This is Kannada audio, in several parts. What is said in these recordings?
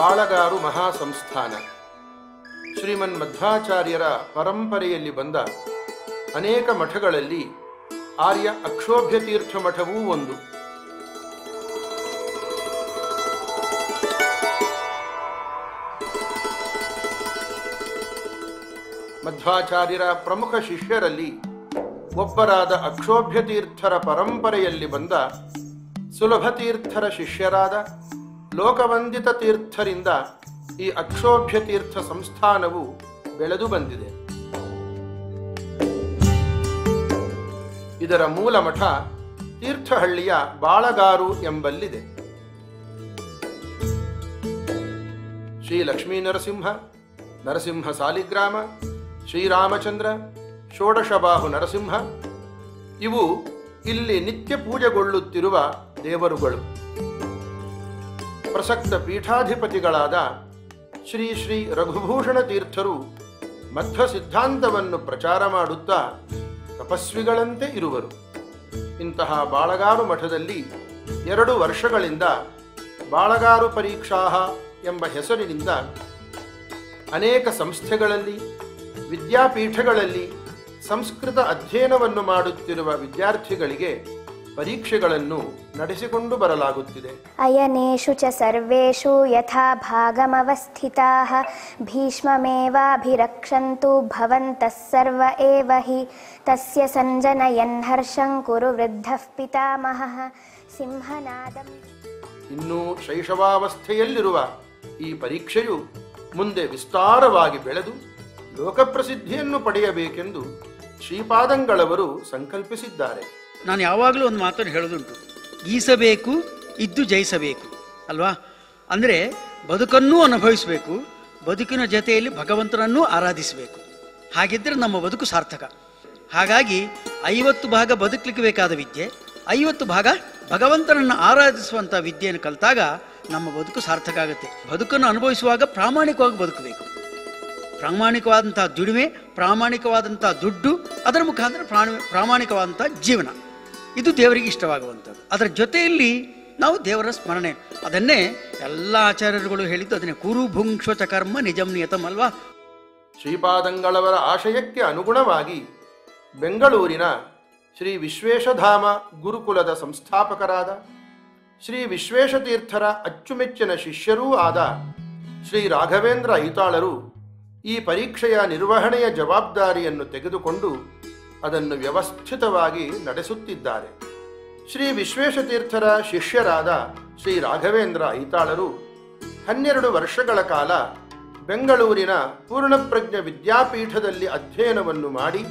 ಬಾಳಗಾರು ಮಹಾಸಂಸ್ಥಾನ ಶ್ರೀಮನ್ ಮಧ್ವಾಚಾರ್ಯರ ಪರಂಪರೆಯಲ್ಲಿ ಬಂದ ಅನೇಕ ಮಠಗಳಲ್ಲಿ ಆರ್ಯ ಅಕ್ಷೋಭ್ಯ ತೀರ್ಥ ಮಠವೂ ಒಂದು ಮಧ್ವಾಚಾರ್ಯರ ಪ್ರಮುಖ ಶಿಷ್ಯರಲ್ಲಿ ಒಬ್ಬರಾದ ಅಕ್ಷೋಭ್ಯ ತೀರ್ಥರ ಪರಂಪರೆಯಲ್ಲಿ ಬಂದ ಸುಲಭ ತೀರ್ಥರ ಶಿಷ್ಯರಾದ ಲೋಕವಂದಿತ ತೀರ್ಥರಿಂದ ಈ ಅಕ್ಷೋಭ್ಯ ತೀರ್ಥ ಸಂಸ್ಥಾನವು ಬೆಳೆದು ಬಂದಿದೆ ಇದರ ಮೂಲ ಮಠ ತೀರ್ಥಹಳ್ಳಿಯ ಬಾಳಗಾರು ಎಂಬಲ್ಲಿದೆ ಶ್ರೀ ಲಕ್ಷ್ಮೀ ನರಸಿಂಹ ನರಸಿಂಹ ಸಾಲಿಗ್ರಾಮ ಶ್ರೀರಾಮಚಂದ್ರ ಷೋಡಶಬಾಹು ನರಸಿಂಹ ಇವು ಇಲ್ಲಿ ನಿತ್ಯ ಪೂಜೆಗೊಳ್ಳುತ್ತಿರುವ ದೇವರುಗಳು ಪ್ರಸಕ್ತ ಪೀಠಾಧಿಪತಿಗಳಾದ ಶ್ರೀ ಶ್ರೀ ರಘುಭೂಷಣ ತೀರ್ಥರು ಮಧ್ವ ಸಿದ್ಧಾಂತವನ್ನು ಪ್ರಚಾರ ಮಾಡುತ್ತಾ ತಪಸ್ವಿಗಳಂತೆ ಇರುವರು ಇಂತಹ ಬಾಳಗಾರು ಮಠದಲ್ಲಿ ಎರಡು ವರ್ಷಗಳಿಂದ ಬಾಳಗಾರು ಪರೀಕ್ಷಾ ಎಂಬ ಹೆಸರಿನಿಂದ ಅನೇಕ ಸಂಸ್ಥೆಗಳಲ್ಲಿ ವಿದ್ಯಾಪೀಠಗಳಲ್ಲಿ ಸಂಸ್ಕೃತ ಅಧ್ಯಯನವನ್ನು ಮಾಡುತ್ತಿರುವ ವಿದ್ಯಾರ್ಥಿಗಳಿಗೆ ಪರೀಕ್ಷೆಗಳನ್ನು ನಡೆಸಿಕೊಂಡು ಬರಲಾಗುತ್ತಿದೆ अयनेषु च सर्वेषु यथा भागमवस्थिताः भीष्ममेवाभिरक्षन्तु भवन्तः सर्व एव हि तस्य सञ्जनयन् हर्षं कुरु वृद्धः पितामहः सिंहनादम् ಇನ್ನೂ ಶೈಶವಾವಸ್ಥೆಯಲ್ಲಿರುವ ಈ ಪರೀಕ್ಷೆಯು ಮುಂದೆ ವಿಸ್ತಾರವಾಗಿ ಬೆಳೆದು ಲೋಕಪ್ರಸಿದ್ಧಿಯನ್ನು ಪಡೆಯಬೇಕೆಂದು ಶ್ರೀಪಾದಂಗಳವರು ಸಂಕಲ್ಪಿಸಿದ್ದಾರೆ ನಾನು ಯಾವಾಗಲೂ ಒಂದು ಮಾತನ್ನು ಹೇಳೋದುಂಟು ಗೀಸಬೇಕು ಇದ್ದು ಜಯಿಸಬೇಕು ಅಲ್ವಾ ಅಂದರೆ ಬದುಕನ್ನೂ ಅನುಭವಿಸಬೇಕು ಬದುಕಿನ ಜೊತೆಯಲ್ಲಿ ಭಗವಂತನನ್ನೂ ಆರಾಧಿಸಬೇಕು ಹಾಗಿದ್ದರೆ ನಮ್ಮ ಬದುಕು ಸಾರ್ಥಕ ಹಾಗಾಗಿ ಐವತ್ತು ಭಾಗ ಬದುಕಲಿಕ್ಕೆ ಬೇಕಾದ ವಿದ್ಯೆ ಐವತ್ತು ಭಾಗ ಭಗವಂತನನ್ನು ಆರಾಧಿಸುವಂಥ ವಿದ್ಯೆಯನ್ನು ಕಲಿತಾಗ ನಮ್ಮ ಬದುಕು ಸಾರ್ಥಕ ಆಗುತ್ತೆ ಬದುಕನ್ನು ಅನುಭವಿಸುವಾಗ ಪ್ರಾಮಾಣಿಕವಾಗಿ ಬದುಕಬೇಕು ಪ್ರಾಮಾಣಿಕವಾದಂಥ ದುಡಿಮೆ ಪ್ರಾಮಾಣಿಕವಾದಂಥ ದುಡ್ಡು ಅದರ ಮುಖಾಂತರ ಪ್ರಾಣ ಪ್ರಾಮಾಣಿಕವಾದಂಥ ಜೀವನ ಇದು ದೇವರಿಗೆ ಇಷ್ಟವಾಗುವಂಥದ್ದು ಅದರ ಜೊತೆಯಲ್ಲಿ ನಾವು ದೇವರ ಸ್ಮರಣೆ ಅದನ್ನೇ ಎಲ್ಲ ಆಚಾರ್ಯರುಗಳು ಹೇಳಿದ್ದು ಅದನ್ನೇ ಕುರು ಭುಂಕ್ಷ ಕರ್ಮ ನಿಜಂ ನಿಯತಂ ಅಲ್ವಾ ಶ್ರೀಪಾದಂಗಳವರ ಆಶಯಕ್ಕೆ ಅನುಗುಣವಾಗಿ ಬೆಂಗಳೂರಿನ ಶ್ರೀ ವಿಶ್ವೇಶಧಾಮ ಗುರುಕುಲದ ಸಂಸ್ಥಾಪಕರಾದ ಶ್ರೀ ವಿಶ್ವೇಶತೀರ್ಥರ ಅಚ್ಚುಮೆಚ್ಚಿನ ಶಿಷ್ಯರೂ ಆದ ಶ್ರೀ ರಾಘವೇಂದ್ರ ಐತಾಳರು ಈ ಪರೀಕ್ಷೆಯ ನಿರ್ವಹಣೆಯ ಜವಾಬ್ದಾರಿಯನ್ನು ತೆಗೆದುಕೊಂಡು ಅದನ್ನು ವ್ಯವಸ್ಥಿತವಾಗಿ ನಡೆಸುತ್ತಿದ್ದಾರೆ ಶ್ರೀ ವಿಶ್ವೇಶತೀರ್ಥರ ಶಿಷ್ಯರಾದ ಶ್ರೀ ರಾಘವೇಂದ್ರ ಐತಾಳರು ಹನ್ನೆರಡು ವರ್ಷಗಳ ಕಾಲ ಬೆಂಗಳೂರಿನ ಪೂರ್ಣಪ್ರಜ್ಞ ವಿದ್ಯಾಪೀಠದಲ್ಲಿ ಅಧ್ಯಯನವನ್ನು ಮಾಡಿ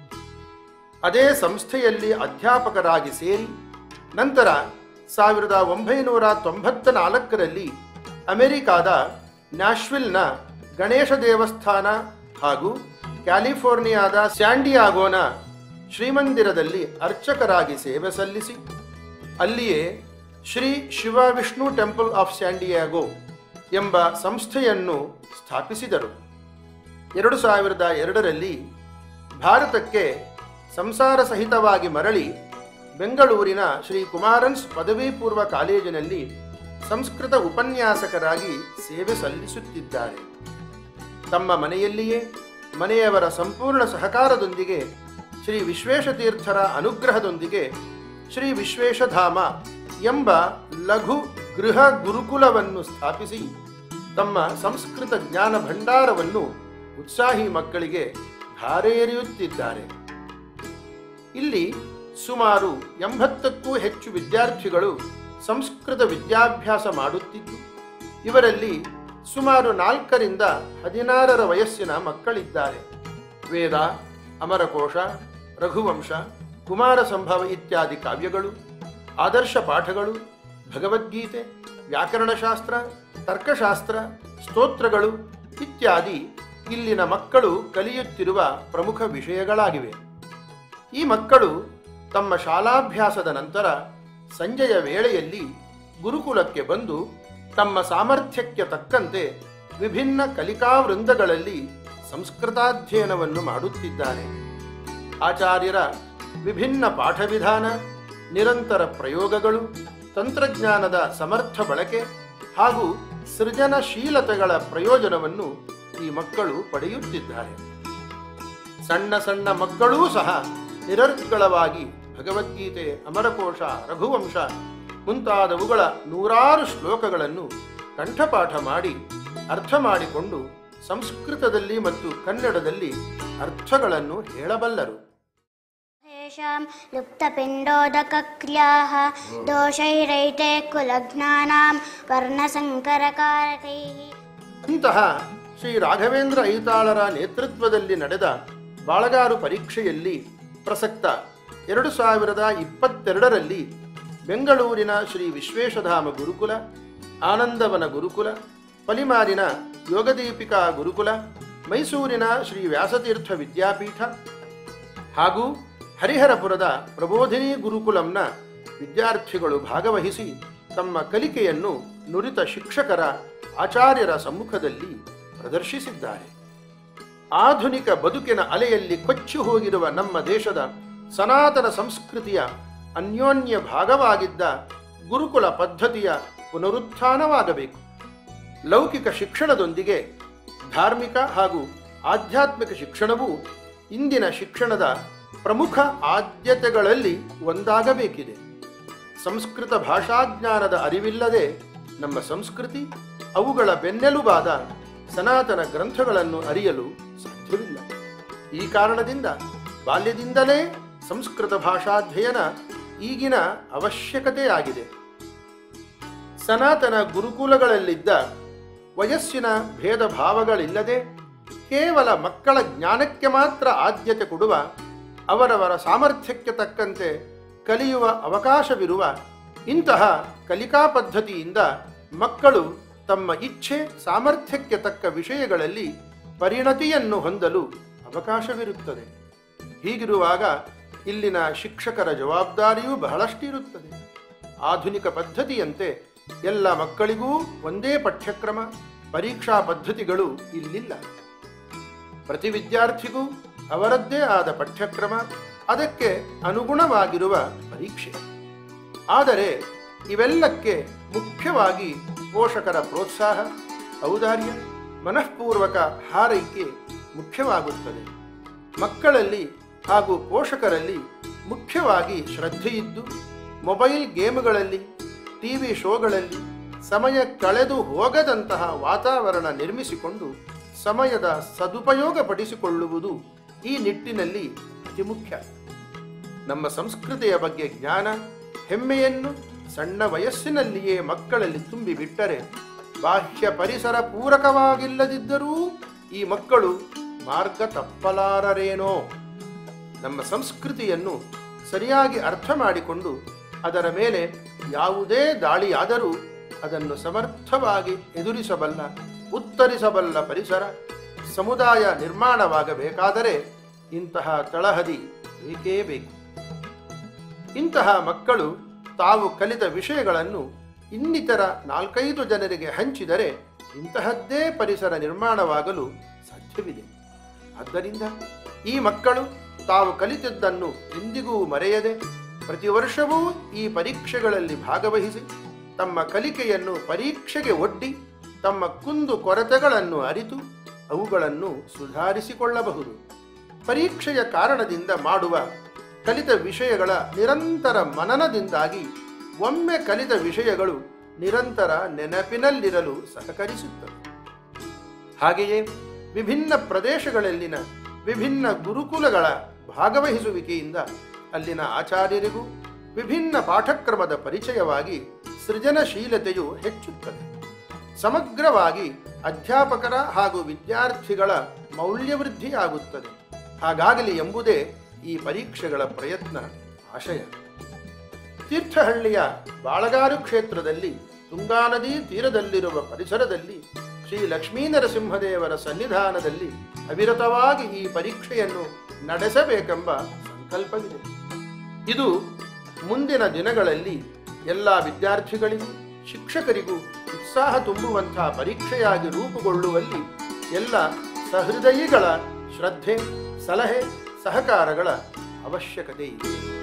ಅದೇ ಸಂಸ್ಥೆಯಲ್ಲಿ ಅಧ್ಯಾಪಕರಾಗಿ ಸೇರಿ ನಂತರ ಸಾವಿರದ ಒಂಬೈನೂರ ತೊಂಬತ್ತ ನಾಲ್ಕರಲ್ಲಿ ಅಮೆರಿಕಾದ ನ್ಯಾಶ್ವಿಲ್ನ ಗಣೇಶ ದೇವಸ್ಥಾನ ಹಾಗೂ ಕ್ಯಾಲಿಫೋರ್ನಿಯಾದ ಸ್ಯಾಂಡಿಯಾಗೋನ ಶ್ರೀಮಂದಿರದಲ್ಲಿ ಅರ್ಚಕರಾಗಿ ಸೇವೆ ಸಲ್ಲಿಸಿ ಅಲ್ಲಿಯೇ Shri Shiva Vishnu temple of San Diego ಎಂಬ ಸಂಸ್ಥೆಯನ್ನು ಸ್ಥಾಪಿಸಿದರು ಎರಡು ಸಾವಿರದ ಎರಡರಲ್ಲಿ ಭಾರತಕ್ಕೆ ಸಂಸಾರ ಸಹಿತವಾಗಿ ಮರಳಿ ಬೆಂಗಳೂರಿನ ಶ್ರೀ ಕುಮಾರನ್ಸ್ ಪದವಿ ಪೂರ್ವ ಕಾಲೇಜಿನಲ್ಲಿ ಸಂಸ್ಕೃತ ಉಪನ್ಯಾಸಕರಾಗಿ ಸೇವೆ ಸಲ್ಲಿಸುತ್ತಿದ್ದಾರೆ ತಮ್ಮ ಮನೆಯಲ್ಲಿಯೇ ಮನೆಯವರ ಸಂಪೂರ್ಣ ಸಹಕಾರದೊಂದಿಗೆ ಶ್ರೀ ವಿಶ್ವೇಶತೀರ್ಥರ ಅನುಗ್ರಹದೊಂದಿಗೆ ಶ್ರೀ ವಿಶ್ವೇಶಧಾಮ ಎಂಬ ಲಘು ಗೃಹ ಗುರುಕುಲವನ್ನು ಸ್ಥಾಪಿಸಿ ತಮ್ಮ ಸಂಸ್ಕೃತ ಜ್ಞಾನ ಭಂಡಾರವನ್ನು ಉತ್ಸಾಹಿ ಮಕ್ಕಳಿಗೆ ಧಾರೆ ಎರೆಯುತ್ತಿದ್ದಾರೆ ಇಲ್ಲಿ ಸುಮಾರು ಎಂಬತ್ತಕ್ಕೂ ಹೆಚ್ಚು ವಿದ್ಯಾರ್ಥಿಗಳು ಸಂಸ್ಕೃತ ವಿದ್ಯಾಭ್ಯಾಸ ಮಾಡುತ್ತಿದ್ದು ಇವರಲ್ಲಿ ಸುಮಾರು ನಾಲ್ಕರಿಂದ ಹದಿನಾರರ ವಯಸ್ಸಿನ ಮಕ್ಕಳಿದ್ದಾರೆ ವೇದ ಅಮರಕೋಶ ರಘುವಂಶ ಕುಮಾರ ಸಂಭವ ಇತ್ಯಾದಿ ಕಾವ್ಯಗಳು ಆದರ್ಶ ಪಾಠಗಳು ಭಗವದ್ಗೀತೆ ವ್ಯಾಕರಣಶಾಸ್ತ್ರ ತರ್ಕಶಾಸ್ತ್ರ ಸ್ತೋತ್ರಗಳು ಇತ್ಯಾದಿ ಇಲ್ಲಿನ ಮಕ್ಕಳು ಕಲಿಯುತ್ತಿರುವ ಪ್ರಮುಖ ವಿಷಯಗಳಾಗಿವೆ ಈ ಮಕ್ಕಳು ತಮ್ಮ ಶಾಲಾಭ್ಯಾಸದ ನಂತರ ಸಂಜೆಯ ವೇಳೆಯಲ್ಲಿ ಗುರುಕುಲಕ್ಕೆ ಬಂದು ತಮ್ಮ ಸಾಮರ್ಥ್ಯಕ್ಕೆ ತಕ್ಕಂತೆ ವಿಭಿನ್ನ ಕಲಿಕಾ ವೃಂದಗಳಲ್ಲಿ ಸಂಸ್ಕೃತಾಧ್ಯಯನವನ್ನು ಮಾಡುತ್ತಿದ್ದಾರೆ ಆಚಾರ್ಯರ ವಿಭಿನ್ನ ಪಾಠವಿಧಾನ ನಿರಂತರ ಪ್ರಯೋಗಗಳು ತಂತ್ರಜ್ಞಾನದ ಸಮರ್ಥ ಬಳಕೆ ಹಾಗೂ ಸೃಜನಶೀಲತೆಗಳ ಪ್ರಯೋಜನವನ್ನು ಈ ಮಕ್ಕಳು ಪಡೆಯುತ್ತಿದ್ದಾರೆ ಸಣ್ಣ ಸಣ್ಣ ಮಕ್ಕಳೂ ಸಹ ನಿರರ್ಗಳವಾಗಿ ಭಗವದ್ಗೀತೆ ಅಮರಕೋಶ ರಘುವಂಶ ಮುಂತಾದವುಗಳ ನೂರಾರು ಶ್ಲೋಕಗಳನ್ನು ಕಂಠಪಾಠ ಮಾಡಿ ಅರ್ಥ ಮಾಡಿಕೊಂಡು ಸಂಸ್ಕೃತದಲ್ಲಿ ಮತ್ತು ಕನ್ನಡದಲ್ಲಿ ಅರ್ಥಗಳನ್ನು ಹೇಳಬಲ್ಲರು तेषां लुप्तपिण्डोदकक्रियाः दोषैरैते कुलघ्नानां वर्णसङ्करकारकैः ಇಂತಹ ಶ್ರೀ ರಾಘವೇಂದ್ರ ಐತಾಳರ ನೇತೃತ್ವದಲ್ಲಿ ನಡೆದ ಬಾಳಗಾರು ಪರೀಕ್ಷೆಯಲ್ಲಿ ಪ್ರಸಕ್ತ ಎರಡು ಸಾವಿರದ ಇಪ್ಪತ್ತೆರಡರಲ್ಲಿ ಬೆಂಗಳೂರಿನ ಶ್ರೀ ವಿಶ್ವೇಶಧಾಮ ಗುರುಕುಲ ಆನಂದವನ ಗುರುಕುಲ ಪಲಿಮಾರಿನ ಯೋಗದೀಪಿಕಾ ಗುರುಕುಲ ಮೈಸೂರಿನ ಶ್ರೀ ವ್ಯಾಸತೀರ್ಥ ವಿದ್ಯಾಪೀಠ ಹಾಗೂ ಹರಿಹರಪುರದ ಪ್ರಬೋಧಿನಿ ಗುರುಕುಲಂನ ವಿದ್ಯಾರ್ಥಿಗಳು ಭಾಗವಹಿಸಿ ತಮ್ಮ ಕಲಿಕೆಯನ್ನು ನುರಿತ ಶಿಕ್ಷಕರ ಆಚಾರ್ಯರ ಸಮ್ಮುಖದಲ್ಲಿ ಪ್ರದರ್ಶಿಸಿದ್ದಾರೆ ಆಧುನಿಕ ಬದುಕಿನ ಅಲೆಯಲ್ಲಿ ಕೊಚ್ಚಿ ಹೋಗಿರುವ ನಮ್ಮ ದೇಶದ ಸನಾತನ ಸಂಸ್ಕೃತಿಯ ಅನ್ಯೋನ್ಯ ಭಾಗವಾಗಿದ್ದ ಗುರುಕುಲ ಪದ್ಧತಿಯ ಪುನರುತ್ಥಾನವಾಗಬೇಕು ಲೌಕಿಕ ಶಿಕ್ಷಣದೊಂದಿಗೆ ಧಾರ್ಮಿಕ ಹಾಗೂ ಆಧ್ಯಾತ್ಮಿಕ ಶಿಕ್ಷಣವು ಇಂದಿನ ಶಿಕ್ಷಣದ ಪ್ರಮುಖ ಆದ್ಯತೆಗಳಲ್ಲಿ ಒಂದಾಗಬೇಕಿದೆ ಸಂಸ್ಕೃತ ಭಾಷಾಜ್ಞಾನದ ಅರಿವಿಲ್ಲದೆ ನಮ್ಮ ಸಂಸ್ಕೃತಿ ಅವುಗಳ ಬೆನ್ನೆಲುಬಾದ ಸನಾತನ ಗ್ರಂಥಗಳನ್ನು ಅರಿಯಲು ಸಾಧ್ಯವಿಲ್ಲ ಈ ಕಾರಣದಿಂದ ಬಾಲ್ಯದಿಂದಲೇ ಸಂಸ್ಕೃತ ಭಾಷಾಧ್ಯಯನ ಈಗಿನ ಅವಶ್ಯಕತೆಯಾಗಿದೆ ಸನಾತನ ಗುರುಕುಲಗಳಲ್ಲಿದ್ದ ವಯಸ್ಸಿನ ಭೇದ ಭಾವಗಳಿಲ್ಲದೆ ಕೇವಲ ಮಕ್ಕಳ ಜ್ಞಾನಕ್ಕೆ ಮಾತ್ರ ಆದ್ಯತೆ ಕೊಡುವ ಅವರವರ ಸಾಮರ್ಥ್ಯಕ್ಕೆ ತಕ್ಕಂತೆ ಕಲಿಯುವ ಅವಕಾಶವಿರುವ ಇಂತಹ ಕಲಿಕಾ ಪದ್ಧತಿಯಿಂದ ಮಕ್ಕಳು ತಮ್ಮ ಇಚ್ಛೆ ಸಾಮರ್ಥ್ಯಕ್ಕೆ ತಕ್ಕ ವಿಷಯಗಳಲ್ಲಿ ಪರಿಣತಿಯನ್ನು ಹೊಂದಲು ಅವಕಾಶವಿರುತ್ತದೆ ಹೀಗಿರುವಾಗ ಇಲ್ಲಿನ ಶಿಕ್ಷಕರ ಜವಾಬ್ದಾರಿಯೂ ಬಹಳಷ್ಟಿರುತ್ತದೆ ಆಧುನಿಕ ಪದ್ಧತಿಯಂತೆ ಎಲ್ಲ ಮಕ್ಕಳಿಗೂ ಒಂದೇ ಪಠ್ಯಕ್ರಮ ಪರೀಕ್ಷಾ ಪದ್ಧತಿಗಳು ಇಲ್ಲಿಲ್ಲ ಪ್ರತಿ ವಿದ್ಯಾರ್ಥಿಗೂ ಅವರದ್ದೇ ಆದ ಪಠ್ಯಕ್ರಮ ಅದಕ್ಕೆ ಅನುಗುಣವಾಗಿರುವ ಪರೀಕ್ಷೆ ಆದರೆ ಇವೆಲ್ಲಕ್ಕೆ ಮುಖ್ಯವಾಗಿ ಪೋಷಕರ ಪ್ರೋತ್ಸಾಹ ಔದಾರ್ಯ ಮನಃಪೂರ್ವಕ ಹಾರೈಕೆ ಮುಖ್ಯವಾಗುತ್ತದೆ ಮಕ್ಕಳಲ್ಲಿ ಹಾಗೂ ಪೋಷಕರಲ್ಲಿ ಮುಖ್ಯವಾಗಿ ಶ್ರದ್ಧೆಯಿದ್ದು ಮೊಬೈಲ್ ಗೇಮ್ಗಳಲ್ಲಿ ಟಿವಿ ಶೋಗಳಲ್ಲಿ ಸಮಯ ಕಳೆದು ಹೋಗದಂತಹ ವಾತಾವರಣ ನಿರ್ಮಿಸಿಕೊಂಡು ಸಮಯದ ಸದುಪಯೋಗ ಪಡಿಸಿಕೊಳ್ಳುವುದು ಈ ನಿಟ್ಟಿನಲ್ಲಿ ಅತಿ ಮುಖ್ಯ ನಮ್ಮ ಸಂಸ್ಕೃತಿಯ ಬಗ್ಗೆ ಜ್ಞಾನ ಹೆಮ್ಮೆಯನ್ನು ಸಣ್ಣ ವಯಸ್ಸಿನಲ್ಲಿಯೇ ಮಕ್ಕಳಲ್ಲಿ ತುಂಬಿಬಿಟ್ಟರೆ ಬಾಹ್ಯ ಪರಿಸರ ಪೂರಕವಾಗಿಲ್ಲದಿದ್ದರೂ ಈ ಮಕ್ಕಳು ಮಾರ್ಗ ತಪ್ಪಲಾರರೇನೋ ನಮ್ಮ ಸಂಸ್ಕೃತಿಯನ್ನು ಸರಿಯಾಗಿ ಅರ್ಥ ಮಾಡಿಕೊಂಡು ಅದರ ಮೇಲೆ ಯಾವುದೇ ದಾಳಿಯಾದರೂ ಅದನ್ನು ಸಮರ್ಥವಾಗಿ ಎದುರಿಸಬಲ್ಲ ಉತ್ತರಿಸಬಲ್ಲ ಪರಿಸರ ಸಮುದಾಯ ನಿರ್ಮಾಣವಾಗಬೇಕಾದರೆ ಇಂತಹ ತಳಹದಿ ಬೇಕೇ ಬೇಕು ಇಂತಹ ಮಕ್ಕಳು ತಾವು ಕಲಿತ ವಿಷಯಗಳನ್ನು ಇನ್ನಿತರ ನಾಲ್ಕೈದು ಜನರಿಗೆ ಹಂಚಿದರೆ ಇಂತಹದ್ದೇ ಪರಿಸರ ನಿರ್ಮಾಣವಾಗಲು ಸಾಧ್ಯವಿದೆ ಆದ್ದರಿಂದ ಈ ಮಕ್ಕಳು ತಾವು ಕಲಿತದ್ದನ್ನು ಎಂದಿಗೂ ಮರೆಯದೆ ಪ್ರತಿ ವರ್ಷವೂ ಈ ಪರೀಕ್ಷೆಗಳಲ್ಲಿ ಭಾಗವಹಿಸಿ ತಮ್ಮ ಕಲಿಕೆಯನ್ನು ಪರೀಕ್ಷೆಗೆ ಒಡ್ಡಿ ತಮ್ಮ ಕುಂದು ಕೊರತೆಗಳನ್ನು ಅರಿತು ಅವುಗಳನ್ನು ಸುಧಾರಿಸಿಕೊಳ್ಳಬಹುದು ಪರೀಕ್ಷೆಯ ಕಾರಣದಿಂದ ಮಾಡುವ ಕಲಿತ ವಿಷಯಗಳ ನಿರಂತರ ಮನನದಿಂದಾಗಿ ಒಮ್ಮೆ ಕಲಿತ ವಿಷಯಗಳು ನಿರಂತರ ನೆನಪಿನಲ್ಲಿರಲು ಸಹಕರಿಸುತ್ತವೆ ಹಾಗೆಯೇ ವಿಭಿನ್ನ ಪ್ರದೇಶಗಳಲ್ಲಿನ ವಿಭಿನ್ನ ಗುರುಕುಲಗಳ ಭಾಗವಹಿಸುವಿಕೆಯಿಂದ ಅಲ್ಲಿನ ಆಚಾರ್ಯರಿಗೂ ವಿಭಿನ್ನ ಪಾಠಕ್ರಮದ ಪರಿಚಯವಾಗಿ ಸೃಜನಶೀಲತೆಯು ಹೆಚ್ಚುತ್ತದೆ ಸಮಗ್ರವಾಗಿ ಅಧ್ಯಾಪಕರ ಹಾಗೂ ವಿದ್ಯಾರ್ಥಿಗಳ ಮೌಲ್ಯವೃದ್ಧಿಯಾಗುತ್ತದೆ ಹಾಗಾಗಲಿ ಎಂಬುದೇ ಈ ಪರೀಕ್ಷೆಗಳ ಪ್ರಯತ್ನ ಆಶಯ ತೀರ್ಥಹಳ್ಳಿಯ ಬಾಳಗಾರು ಕ್ಷೇತ್ರದಲ್ಲಿ ತುಂಗಾ ನದಿ ತೀರದಲ್ಲಿರುವ ಪರಿಸರದಲ್ಲಿ ಶ್ರೀ ಲಕ್ಷ್ಮೀನರಸಿಂಹದೇವರ ಸನ್ನಿಧಾನದಲ್ಲಿ ಅವಿರತವಾಗಿ ಈ ಪರೀಕ್ಷೆಯನ್ನು ನಡೆಸಬೇಕೆಂಬ ಸಂಕಲ್ಪವಿದೆ ಇದು ಮುಂದಿನ ದಿನಗಳಲ್ಲಿ ಎಲ್ಲ ವಿದ್ಯಾರ್ಥಿಗಳಿಗೂ ಶಿಕ್ಷಕರಿಗೂ ಉತ್ಸಾಹ ತುಂಬುವಂತಹ ಪರೀಕ್ಷೆಯಾಗಿ ರೂಪುಗೊಳ್ಳುವಲ್ಲಿ ಎಲ್ಲ ಸಹೃದಯಿಗಳ ಶ್ರದ್ಧೆ ಸಲಹೆ ಸಹಕಾರಗಳ ಅವಶ್ಯಕತೆ ಇದೆ